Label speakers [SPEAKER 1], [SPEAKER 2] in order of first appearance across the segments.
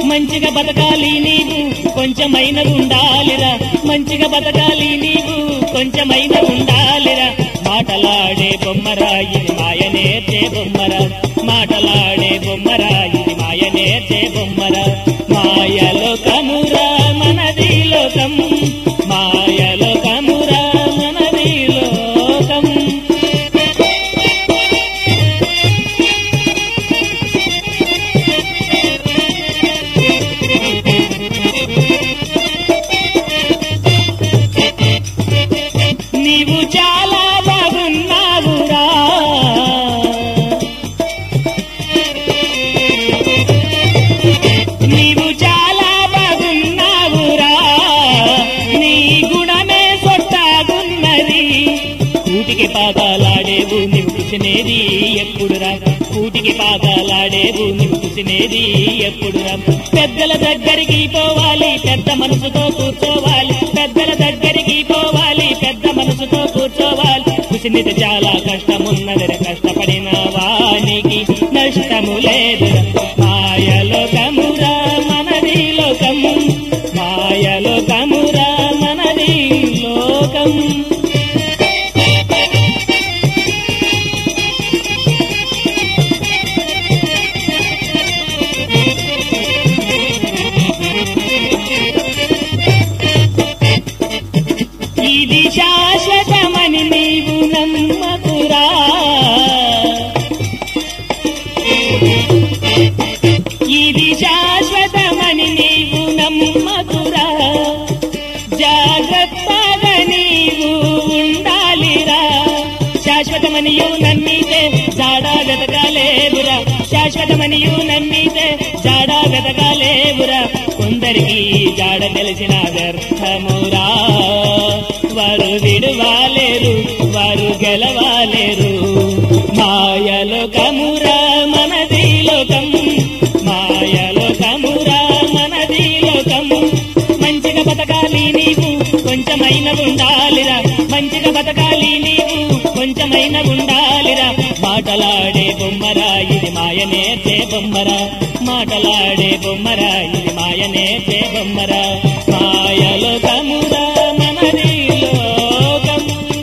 [SPEAKER 1] మంచిగా బతకాలి నీవు కొంచెమైన ఉండాలిరా మంచిగా బతకాలి నీవు కొంచెమైన ఉండాలిరా మాటలాడే బొమ్మరా ఇది మాయ నేర్చే బొమ్మరా మాటలాడే బొమ్మరా ఇది మాయ నేర్చే బొమ్మరా మాయలో కమురా మనది లోకం మాయలో కమురా మనది లోకం నీవు చాలా బాగున్నావురా నీవు చాలా బాగున్నావురా నీ గుణమే సొట్టాగున్నది కూటికి పాదాలాడేవు నీవు కుసినేది ఎప్పుడురా కూటికి పాదాలాడేవు నీవు కుసినేది ఎప్పుడురా పెద్దల దగ్గరికి పోవాలి పెద్ద మనసుతో కూర్చోవాలి పెద్దల దగ్గరికి పోవాలి పెద్ద మనసుతో కూర్చోవాలి కుసినిది చాలా కష్టమున్నదిర కష్టపడిన వానికి నష్టము లేదు మాయలోకమురా మనది లోకం మాయలోకమురా మనది లోకం ఇది శాశ్వతమని నీవు నమ్మకురా ఇది శాశ్వతమని నీవు నమ్మకురా జాగ్రత్తగా నీవు ఉండాలిరా శాశ్వతమనియు నమ్మితే జాడా వెతకాలేవురా శాశ్వతమనియు నమ్మితే జాడా వెతకాలేవురా కొందరికి జాడ తెలిసిన వ్యర్థమురా వారు విడువాలేరు వారు గెలవాలేరు మాయలో కమురా మనది లోకం మాయలో కమురా మనది లోకం మంచిగా బతకాలి నీవు కొంచెమైన ఉండాలిరా మంచిగా బతకాలి నీవు కొంచెమైన ఉండాలిరా మాటలాడే బొమ్మరా ఇది మాయ నేర్చే బొమ్మరా మాటలాడే బొమ్మరా ఇది మాయ నేర్చే బొమ్మరా మాయలో కమురా మనది లోకం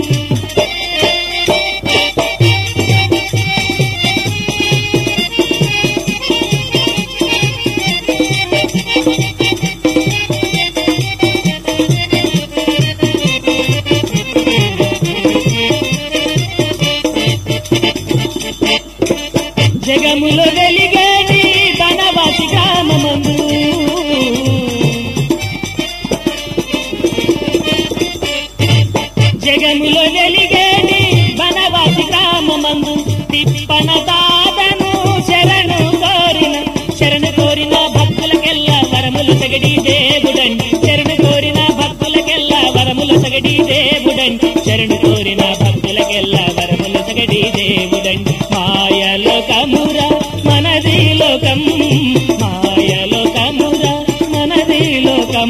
[SPEAKER 1] జగములో వెలిగేటి ధనవాసి గ్రామమందు జగములో వెలిగేటి వనవాసి గ్రామమందు తిప్పన దాదను శరణు కోరిన శరణు కోరిన భక్తులకెల్లా వరములు సగడి దేవుడండి శరణు కోరిన భక్తులకెల్లా వరములు సగడి దేవుడండి శరణు కోరిన భక్తులకెల్లా వరములు సగడి దేవుడండి మాయలో కమురా మనది లోకం మాయలో కమురా మనది లోకం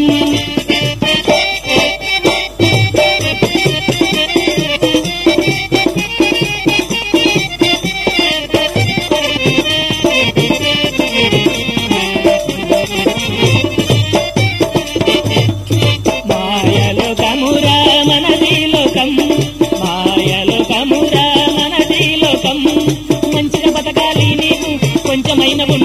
[SPEAKER 1] మాయలో కమురా మనది లోకం మాయలో కమురా మనది లోకం మంచిగా బతకాలి నీకు కొంచెమైన